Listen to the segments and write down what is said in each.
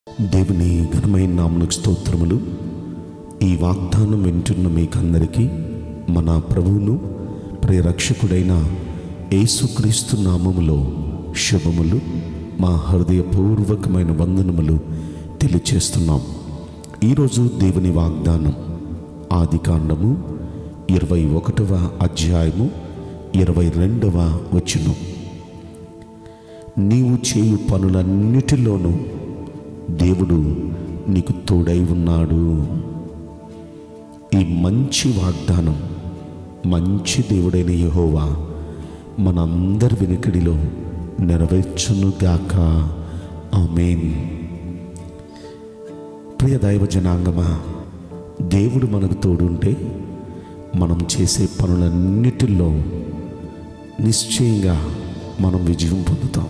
దేవుని ఘనమైన నామనకు స్తోత్రములు ఈ వాగ్దానం వింటున్న మీకందరికీ మన ప్రభువును ప్రియరక్షకుడైన యేసుక్రీస్తు నామములో శుభములు మా హృదయపూర్వకమైన వందనములు తెలియచేస్తున్నాం ఈరోజు దేవుని వాగ్దానం ఆది కాండము ఇరవై ఒకటవ అధ్యాయము ఇరవై రెండవ వచనం నీవు చేయు పనులన్నిటిలోనూ దేవుడు నీకు తోడై ఉన్నాడు ఈ మంచి వాగ్దానం మంచి దేవుడైన యెహోవా మనందరి వెనుకడిలో నెరవేర్చునుగాక ఆమేన్ ప్రియ దైవ జనాంగమా దేవుడు మనకు తోడుంటే మనం చేసే పనులన్నిటిలో నిశ్చయంగా మనం విజయం పొందుతాం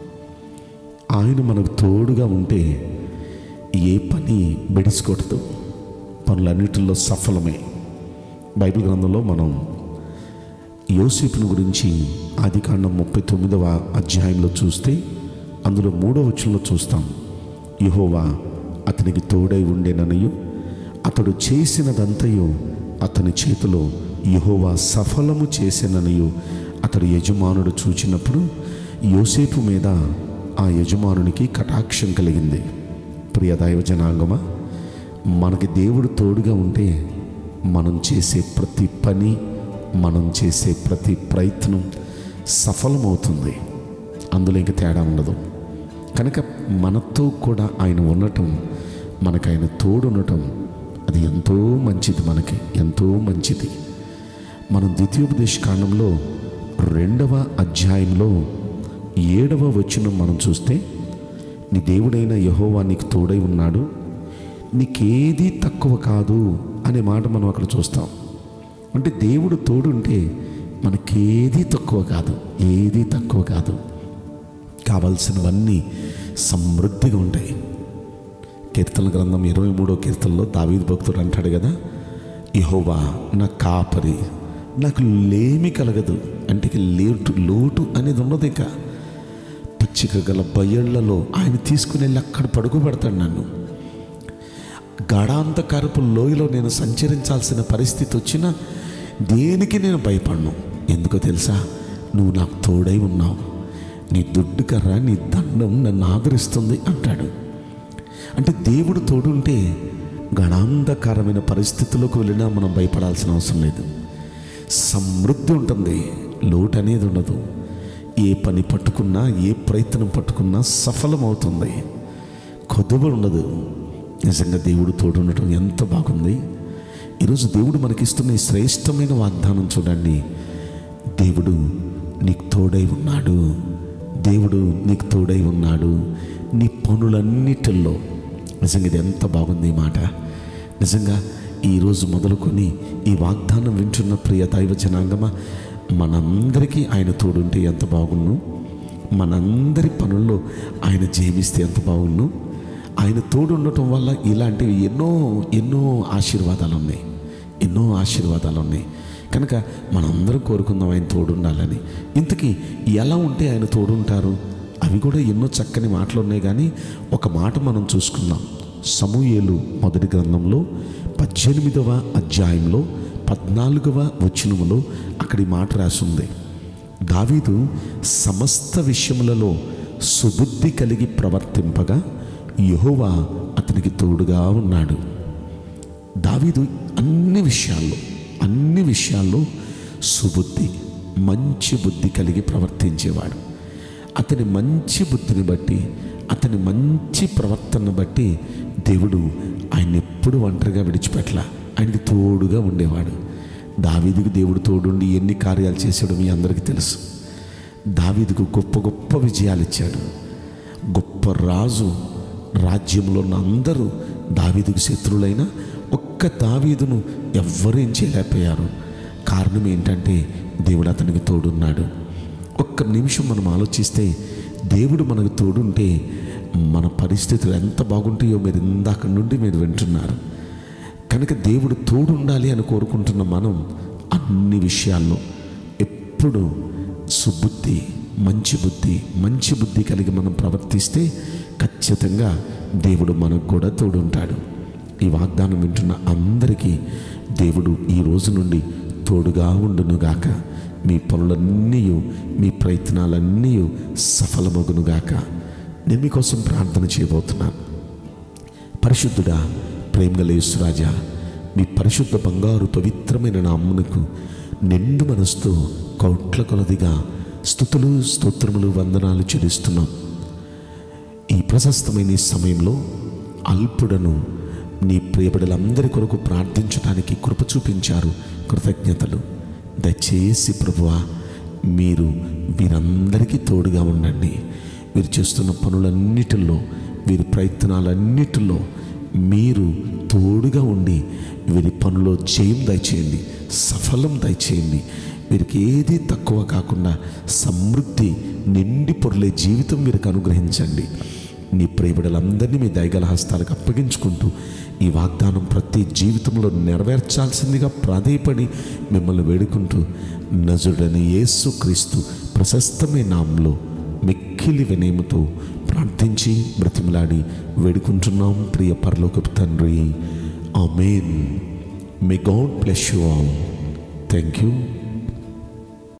ఆయన మనకు తోడుగా ఉంటే ఏ పని బెడిసికొట్టదు పనులన్నిటిలో సఫలమే బైబిల్ గ్రంథంలో మనం యోసేపుని గురించి ఆదికాండం ముప్పై తొమ్మిదవ అధ్యాయంలో చూస్తే అందులో మూడో వచనంలో చూస్తాం యెహోవా అతనికి తోడై ఉండేననియు అతడు చేసినదంతయు అతని చేతిలో యెహోవా సఫలము చేసేననియు అతడు యజమానుడు చూచినప్పుడు యోసేపు మీద ఆ యజమానునికి కటాక్షం కలిగింది ప్రియ దైవ జనాంగమా మనకి దేవుడు తోడుగా ఉంటే మనం చేసే ప్రతి పని మనం చేసే ప్రతి ప్రయత్నం సఫలమవుతుంది అందులో ఇంక తేడా ఉండదు కనుక మనతో కూడా ఆయన ఉండటం మనకు ఆయన తోడు ఉండటం అది ఎంతో మంచిది మనకి ఎంతో మంచిది మనం ద్వితీయోపదేశ కాండంలో రెండవ అధ్యాయంలో ఏడవ వచనం మనం చూస్తే నీ దేవుడైన యహోవా నీకు తోడై ఉన్నాడు నీకేది తక్కువ కాదు అనే మాట మనం అక్కడ చూస్తాం అంటే దేవుడు తోడుంటే మనకేది తక్కువ కాదు ఏది తక్కువ కాదు కావాల్సినవన్నీ సమృద్ధిగా ఉంటాయి కీర్తన గ్రంథం ఇరవై మూడో కీర్తనలో దావీదు భక్తుడు అంటాడు కదా యహోవా నా కాపరి నాకు లేమి కలగదు అంటే ఇక లేటు లోటు అనేది ఉండదు ఇక పచ్చిక గల బయళ్లలో ఆయన తీసుకుని వెళ్ళి అక్కడ పడుకోబెడతాడు నన్ను గాఢాంతకారపు లోయలో నేను సంచరించాల్సిన పరిస్థితి వచ్చినా దేనికి నేను భయపడను ఎందుకో తెలుసా నువ్వు నాకు తోడై ఉన్నావు నీ దుడ్డు కర్ర నీ దండం నన్ను ఆదరిస్తుంది అంటాడు అంటే దేవుడు తోడుంటే గణాంధకారమైన పరిస్థితుల్లోకి వెళ్ళినా మనం భయపడాల్సిన అవసరం లేదు సమృద్ధి ఉంటుంది లోటు అనేది ఉండదు ఏ పని పట్టుకున్నా ఏ ప్రయత్నం పట్టుకున్నా సఫలమవుతుంది కొద్దుబ ఉండదు నిజంగా దేవుడు తోడు ఉండటం ఎంత బాగుంది ఈరోజు దేవుడు మనకిస్తున్న ఈ శ్రేష్టమైన వాగ్దానం చూడండి దేవుడు నీకు తోడై ఉన్నాడు దేవుడు నీకు తోడై ఉన్నాడు నీ పనులన్నిటిల్లో నిజంగా ఇది ఎంత బాగుంది ఈ మాట నిజంగా ఈరోజు మొదలుకొని ఈ వాగ్దానం వింటున్న ప్రియ దైవ జనాంగమా మనందరికీ ఆయన తోడుంటే ఎంత బాగున్ను మనందరి పనుల్లో ఆయన జయమిస్తే ఎంత బాగున్ను ఆయన తోడు ఉండటం వల్ల ఇలాంటివి ఎన్నో ఎన్నో ఆశీర్వాదాలు ఉన్నాయి ఎన్నో ఆశీర్వాదాలు ఉన్నాయి కనుక మనందరం కోరుకుందాం ఆయన తోడుండాలని ఇంతకీ ఎలా ఉంటే ఆయన తోడుంటారు అవి కూడా ఎన్నో చక్కని మాటలు ఉన్నాయి కానీ ఒక మాట మనం చూసుకుందాం సమూయేలు మొదటి గ్రంథంలో పద్దెనిమిదవ అధ్యాయంలో పద్నాలుగవ వచనములో అక్కడి మాట రాసింది దావీదు సమస్త విషయములలో సుబుద్ధి కలిగి ప్రవర్తింపగా యెహోవా అతనికి తోడుగా ఉన్నాడు దావీదు అన్ని విషయాల్లో అన్ని విషయాల్లో సుబుద్ధి మంచి బుద్ధి కలిగి ప్రవర్తించేవాడు అతని మంచి బుద్ధిని బట్టి అతని మంచి ప్రవర్తనను బట్టి దేవుడు ఆయన ఎప్పుడు ఒంటరిగా విడిచిపెట్టల ఆయనకి తోడుగా ఉండేవాడు దావీదుకు దేవుడు తోడుండి ఎన్ని కార్యాలు చేశాడో మీ అందరికీ తెలుసు దావీదుకు గొప్ప గొప్ప విజయాలు ఇచ్చాడు గొప్ప రాజు రాజ్యంలో ఉన్న అందరూ దావీదుకు శత్రువులైన ఒక్క దావీదును ఎవ్వరేం చేయలేకపోయారు కారణం ఏంటంటే దేవుడు అతనికి తోడున్నాడు ఒక్క నిమిషం మనం ఆలోచిస్తే దేవుడు మనకు తోడుంటే మన పరిస్థితులు ఎంత బాగుంటాయో మీరు ఇందాక నుండి మీరు వింటున్నారు కనుక దేవుడు తోడుండాలి అని కోరుకుంటున్న మనం అన్ని విషయాల్లో ఎప్పుడు సుబుద్ధి మంచి బుద్ధి మంచి బుద్ధి కలిగి మనం ప్రవర్తిస్తే ఖచ్చితంగా దేవుడు మనకు కూడా తోడుంటాడు ఈ వాగ్దానం వింటున్న అందరికీ దేవుడు ఈ రోజు నుండి తోడుగా ఉండునుగాక మీ పనులన్నీ మీ ప్రయత్నాలన్నీ సఫలమగునుగాక నేను మీకోసం ప్రార్థన చేయబోతున్నాను పరిశుద్ధుడా ప్రేమగల యేసురాజా మీ పరిశుద్ధ బంగారు పవిత్రమైన నామ్మునకు నిండు మనసుతో కౌట్ల కొలదిగా స్థుతులు స్తోత్రములు వందనాలు చెల్లిస్తున్నాం ఈ ప్రశస్తమైన ఈ సమయంలో అల్పుడను నీ ప్రియబిడలందరి కొరకు ప్రార్థించడానికి కృప చూపించారు కృతజ్ఞతలు దయచేసి ప్రభువా మీరు వీరందరికీ తోడుగా ఉండండి వీరు చేస్తున్న పనులన్నిటిలో వీరి ప్రయత్నాలన్నిటిలో మీరు తోడుగా ఉండి వీరి పనిలో జయం దయచేయండి సఫలం దయచేయండి వీరికి ఏది తక్కువ కాకుండా సమృద్ధి నిండి పొరలే జీవితం వీరికి అనుగ్రహించండి నీ ప్రియబిడలందరినీ మీ దయగల హస్తాలకు అప్పగించుకుంటూ ఈ వాగ్దానం ప్రతి జీవితంలో నెరవేర్చాల్సిందిగా ప్రాధేయపడి మిమ్మల్ని వేడుకుంటూ నజుడని యేసు క్రీస్తు ప్రశస్తమైన నామంలో మిక్కిలి వినయముతో ప్రార్థించి బ్రతిమలాడి వేడుకుంటున్నాం ప్రియ పరలోకపు తండ్రి amen may God bless you all thank you